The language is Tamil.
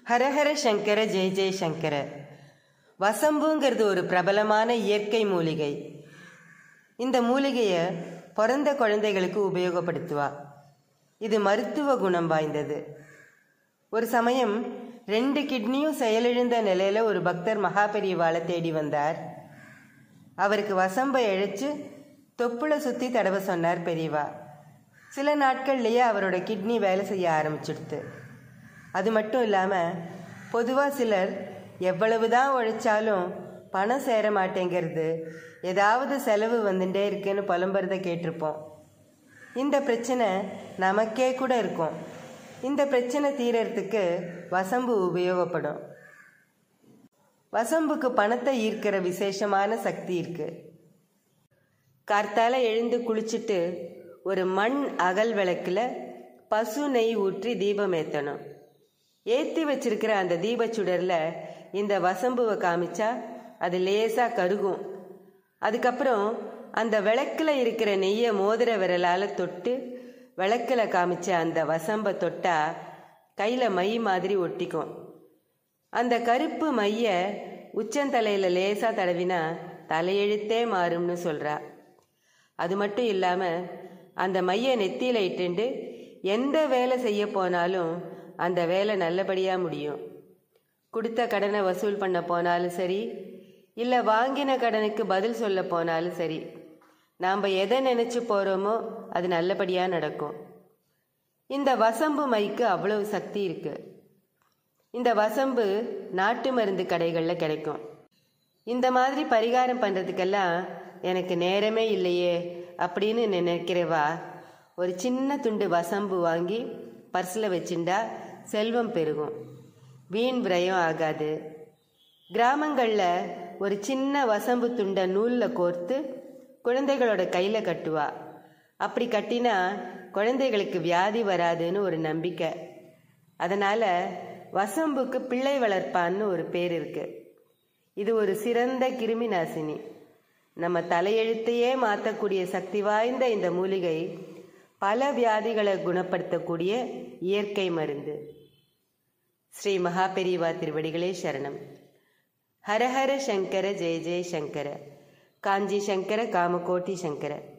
ஹரஹர சங்கர ஜெய ஜெய சங்கர வசம்புங்கிறது ஒரு பிரபலமான இயற்கை மூலிகை இந்த மூலிகையை பிறந்த குழந்தைகளுக்கு உபயோகப்படுத்துவா இது மருத்துவ குணம் வாய்ந்தது ஒரு சமயம் ரெண்டு கிட்னியும் செயலிழந்த நிலையில ஒரு பக்தர் மகாபெரிவாளை தேடி வந்தார் அவருக்கு வசம்பை இழைச்சு தொப்புளை சுற்றி தடவை சொன்னார் பெரியவா சில நாட்கள்லேயே அவரோட கிட்னி வேலை செய்ய ஆரம்பிச்சிடுது அது மட்டும் இல்லாமல் பொதுவாக சிலர் எவ்வளவு தான் உழைச்சாலும் பணம் சேர மாட்டேங்கிறது ஏதாவது செலவு வந்துட்டே இருக்குன்னு புலம்புறத கேட்டிருப்போம் இந்த பிரச்சனை நமக்கே கூட இருக்கும் இந்த பிரச்சனை தீரறதுக்கு வசம்பு உபயோகப்படும் வசம்புக்கு பணத்தை ஈர்க்கிற விசேஷமான சக்தி இருக்கு கார்த்தால எழுந்து குளிச்சுட்டு ஒரு மண் அகல் விளக்குல பசு நெய் ஊற்றி தீபம் ஏற்றணும் ஏற்றி வச்சிருக்கிற அந்த தீபச்சுடர்ல இந்த வசம்புவை காமிச்சா அது லேசா கருகும் அதுக்கப்புறம் அந்த விளக்குல இருக்கிற நெய்யை மோதிர விரலால தொட்டு விளக்குல காமிச்ச அந்த வசம்பை தொட்டா கையில மை மாதிரி ஒட்டிக்கும் அந்த கருப்பு மைய உச்சந்தலையில லேசா தடவினா தலையெழுத்தே மாறும்னு சொல்றா அது மட்டும் இல்லாம அந்த மைய நெத்தியில இட்டுண்டு எந்த வேலை செய்ய போனாலும் அந்த வேலை நல்லபடியா முடியும் கொடுத்த கடனை வசூல் பண்ண போனாலும் சரி இல்லை வாங்கின கடனுக்கு பதில் சொல்ல போனாலும் சரி நாம் எதை நினச்சி போகிறோமோ அது நல்லபடியாக நடக்கும் இந்த வசம்பு மைக்கு அவ்வளவு சக்தி இருக்கு இந்த வசம்பு நாட்டு மருந்து கடைகளில் கிடைக்கும் இந்த மாதிரி பரிகாரம் பண்ணுறதுக்கெல்லாம் எனக்கு நேரமே இல்லையே அப்படின்னு நினைக்கிறவா ஒரு சின்ன துண்டு வசம்பு வாங்கி பர்ஸில் வச்சுண்டா செல்வம் பெருகும் வீண் விரயம் ஆகாது கிராமங்களில் ஒரு சின்ன வசம்பு துண்டை நூலில் கோர்த்து குழந்தைகளோட கையில் கட்டுவா அப்படி கட்டினா குழந்தைகளுக்கு வியாதி வராதுன்னு ஒரு நம்பிக்கை அதனால் வசம்புக்கு பிள்ளை வளர்ப்பான்னு ஒரு பேர் இருக்கு இது ஒரு சிறந்த கிருமி நாசினி நம்ம தலையெழுத்தையே மாற்றக்கூடிய சக்தி வாய்ந்த இந்த மூலிகை பல வியாதிகளை குணப்படுத்தக்கூடிய இயற்கை மருந்து ஸ்ரீ மகாபெரிவா திருவடிகளே சரணம் ஹரஹர சங்கர ஜெய ஜெய சங்கர காஞ்சி சங்கர காமகோட்டி சங்கர